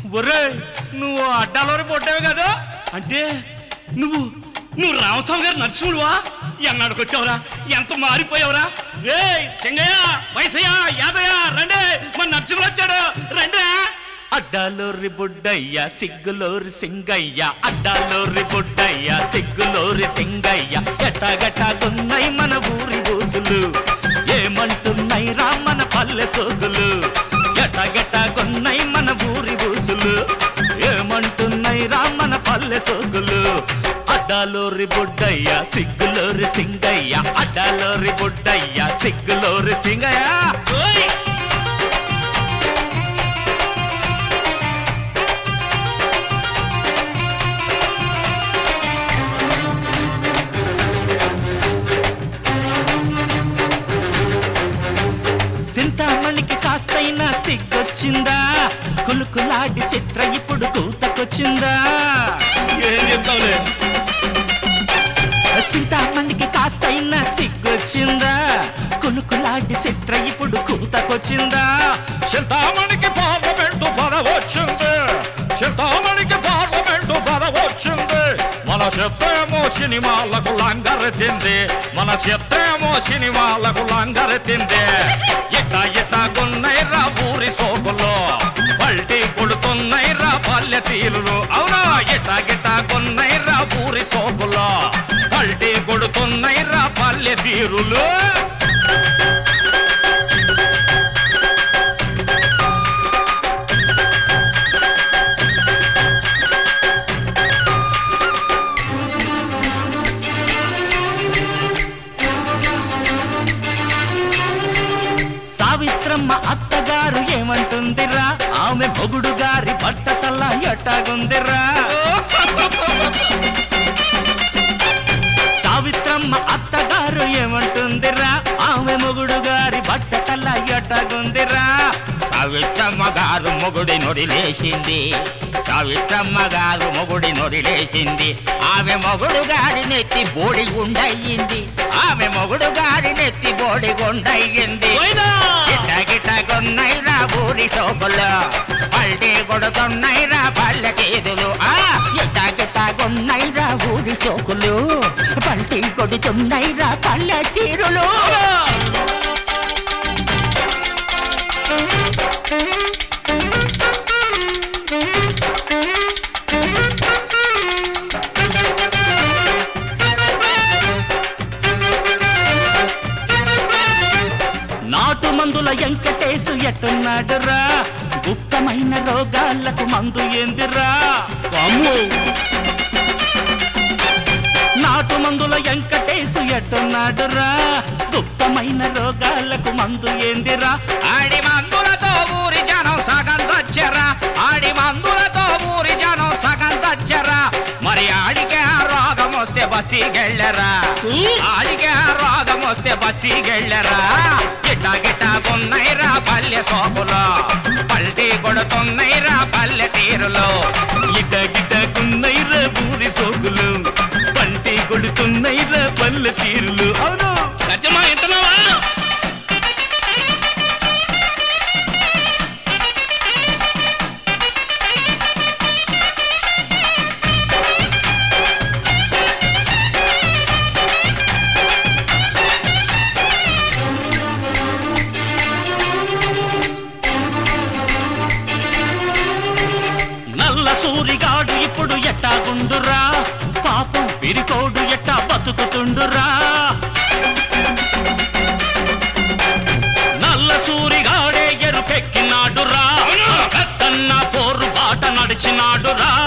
ఒరే నువ్వు అడ్డాలోని పొట్టావు కదా అంటే నువ్వు నువ్వు రామస్వామి గారు నరసింహుడువా ఎన్నాడికి వచ్చావురా ఎంత మారిపోయావురా ఏ సింగయ్య వయసయ్య యాదయ్య రండి మన నరసింహుడు వచ్చాడు రండి అడ్డాలోరి బుడ్డయ్య సిగ్గులోరి సింగయ్య అడ్డాలోరి బుడ్డయ్య సిగ్గులోరి సింగయ్య ఎట్టగట్టగున్నాయి మన ఊరి బూసులు ఏమంటున్నాయి రా మన పల్లె సోకులు ఎట్టగట్టగున్నాయి మన ఊరి బూసులు ఏమంటున్నాయి రా మన పల్లె సోకులు అడ్డాలోరి బుడ్డయ్య సిగ్గులోరి సింగయ్య అడ్డాలోరి బుడ్డయ్య సిగ్గులోరి సింగయ్య ఓయ్! సింతామణికి కాస్తైనా సిగ్గొచ్చిందా కులుకులాడి చిత్ర ఇప్పుడు కూతకొచ్చిందా ఏం చెప్తావులే సింతామణికి కాస్తైనా సిగ్గొచ్చిందా కులుకులాడి చిత్ర ఇప్పుడు కూతకొచ్చిందా చింతామణికి పార్లమెంటు పదవచ్చింది చింతామణికి పార్లమెంటు పదవచ్చింది మన చెత్తేమో సినిమాలకు లంగరెత్తింది మన చెత్తేమో సినిమాలకు లంగరెత్తింది ఇట్ట ఇట్ట గున్నైరా ఊరి సోకుల్లో పల్టీ కొడుతున్నైరా పల్లె తీరులు అవునా ఇట్ట గిట్ట గున్నైరా ఊరి సోకుల్లో పల్టీ కొడుతున్నైరా పల్లె తీరులు సావిత్రమ్మ అత్తగారు ఏమంటుందిరా ఆమె మొగుడు గారి భర్త తల్ల ఎట్టాగుందిరా సావిత్రమ్మ అత్తగారు ఏమంటుందిరా ఆమె మొగుడు గారి భర్త తల్ల ఎట్టాగుందిరా సావిత్రమ్మ గారు మొగుడి నొడిలేసింది సావిత్రమ్మ గారు మొగుడి నొడిలేసింది ఆమె మొగుడు గారి నెత్తి బోడి గుండయ్యింది ఆమె మొగుడు గారి నెత్తి బోడి గుండయ్యింది గిట్ట గిట్ట కొన్నైరా ఊరి సోకులు పల్టీ కొడుతున్నైరా పల్లె తీదులు ఆ ఎట్ట గిట్ట కొన్నైరా ఊరి సోకులు పల్టీ కొడుతున్నైరా పల్లె తీరులు నాటు మందుల ఎంకటేసు ఎట్టున్నాడురా గుప్తమైన రోగాలకు మందు ఏందిరా నాటు మందుల ఎంకటేసు ఎట్టున్నాడురా గుప్తమైన రోగాలకు మందు ఏందిరా ఆడి మందులతో ఊరి జనం సగం చచ్చరా ఆడి మందులతో ఊరి జనం సగం చచ్చరా మరి ఆడికే ఆ రోగం వస్తే బస్తీకెళ్ళరా ఆడికే ఆ రోగం వస్తే బస్తీకెళ్ళరా గిట్ట గిట్ట ఉన్నైరా పల్లె సోపులో పల్టీ కొడుతున్నైరా పల్లె తీరులో ఇట గిట కున్నైరా బూరి సోకులు పంటి కొడుతున్నైరా పల్లె తీరులు అవును గజమా ఇంటున్నావా నల్ల సూరిగాడు ఇప్పుడు ఎట్టాగుండురా పాపం పిరికోడు ఎట్టా బతుకుతుండురా నల్ల సూరిగాడే ఎరుపెక్కినాడురా పెద్దన్న పోరు బాట నడిచినాడురా